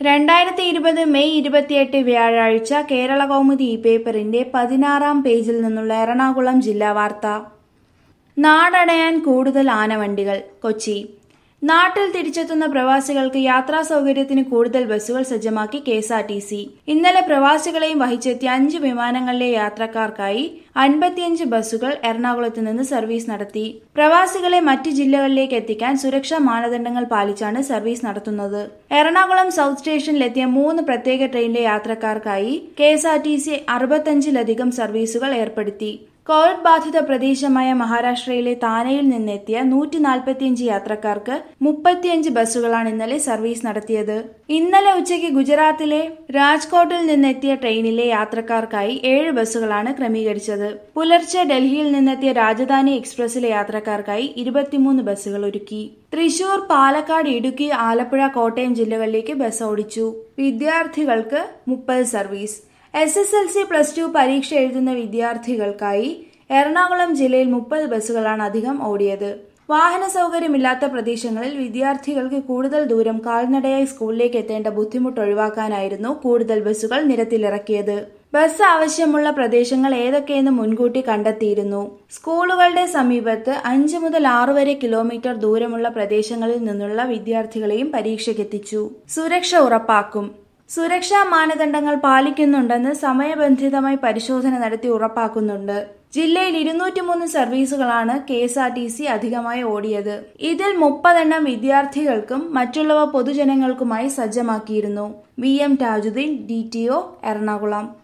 രണ്ടായിരത്തി ഇരുപത് മെയ് ഇരുപത്തിയെട്ട് വ്യാഴാഴ്ച കേരള കൗമുദി ഈ പേപ്പറിന്റെ പതിനാറാം പേജിൽ നിന്നുള്ള എറണാകുളം ജില്ലാ വാർത്ത നാടടയാൻ കൂടുതൽ ആനവണ്ടികൾ കൊച്ചി നാട്ടിൽ തിരിച്ചെത്തുന്ന പ്രവാസികൾക്ക് യാത്രാ സൗകര്യത്തിന് കൂടുതൽ ബസ്സുകൾ സജ്ജമാക്കി K S R T C ഇന്നലെ പ്രവാസികളെയും വഹിച്ചെത്തിയ അഞ്ച് വിമാനങ്ങളിലെ യാത്രക്കാർക്കായി അൻപത്തിയഞ്ച് ബസ്സുകൾ എറണാകുളത്ത് നിന്ന് സർവീസ് നടത്തി പ്രവാസികളെ മറ്റ് ജില്ലകളിലേക്ക് എത്തിക്കാൻ സുരക്ഷാ മാനദണ്ഡങ്ങൾ പാലിച്ചാണ് സർവീസ് നടത്തുന്നത് എറണാകുളം സൗത്ത് സ്റ്റേഷനിലെത്തിയ മൂന്ന് പ്രത്യേക ട്രെയിനിലെ യാത്രക്കാർക്കായി K S R T C അറുപത്തഞ്ചിലധികം സർവീസുകൾ ഏർപ്പെടുത്തി കോവിഡ് ബാധിത പ്രദേശമായ മഹാരാഷ്ട്രയിലെ താനെയിൽ നിന്നെത്തിയ നൂറ്റി നാൽപ്പത്തിയഞ്ച് യാത്രക്കാർക്ക് മുപ്പത്തിയഞ്ച് ബസ്സുകളാണ് ഇന്നലെ സർവീസ് നടത്തിയത് ഇന്നലെ ഉച്ചയ്ക്ക് ഗുജറാത്തിലെ രാജ്കോട്ടിൽ നിന്നെത്തിയ ട്രെയിനിലെ യാത്രക്കാർക്കായി ഏഴ് ബസ്സുകളാണ് ക്രമീകരിച്ചത് പുലർച്ചെ ഡൽഹിയിൽ നിന്നെത്തിയ രാജധാനി എക്സ്പ്രസിലെ യാത്രക്കാർക്കായി ഇരുപത്തിമൂന്ന് ബസ്സുകൾ ഒരുക്കി തൃശൂർ പാലക്കാട് ഇടുക്കി ആലപ്പുഴ കോട്ടയം ജില്ലകളിലേക്ക് ബസ് ഓടിച്ചു വിദ്യാർത്ഥികൾക്ക് മുപ്പത് service S S L C plus two പരീക്ഷ എഴുതുന്ന വിദ്യാർത്ഥികൾക്കായി എറണാകുളം ജില്ലയിൽ മുപ്പത് ബസ്സുകളാണ് അധികം ഓടിയത് വാഹന സൗകര്യമില്ലാത്ത പ്രദേശങ്ങളിൽ വിദ്യാർത്ഥികൾക്ക് കൂടുതൽ ദൂരം കാൽനടയായി സ്കൂളിലേക്ക് എത്തേണ്ട ബുദ്ധിമുട്ട് ഒഴിവാക്കാനായിരുന്നു കൂടുതൽ ബസ്സുകൾ നിരത്തിലിറക്കിയത് ബസ് ആവശ്യമുള്ള പ്രദേശങ്ങൾ ഏതൊക്കെയെന്ന് മുൻകൂട്ടി കണ്ടെത്തിയിരുന്നു സ്കൂളുകളുടെ സമീപത്ത് അഞ്ച് മുതൽ ആറ് വരെ കിലോമീറ്റർ ദൂരമുള്ള പ്രദേശങ്ങളിൽ നിന്നുള്ള വിദ്യാർത്ഥികളെയും പരീക്ഷയ്ക്കെത്തിച്ചു സുരക്ഷ ഉറപ്പാക്കും സുരക്ഷാ മാനദണ്ഡങ്ങൾ പാലിക്കുന്നുണ്ടെന്ന് സമയബന്ധിതമായി പരിശോധന നടത്തി ഉറപ്പാക്കുന്നുണ്ട് ജില്ലയിൽ ഇരുന്നൂറ്റിമൂന്ന് സർവീസുകളാണ് K S R T C അധികമായി ഓടിയത് ഇതിൽ മുപ്പതെണ്ണം വിദ്യാർത്ഥികൾക്കും മറ്റുള്ളവ പൊതുജനങ്ങൾക്കുമായി സജ്ജമാക്കിയിരുന്നു V M Thajuddeen D T O Ernakulam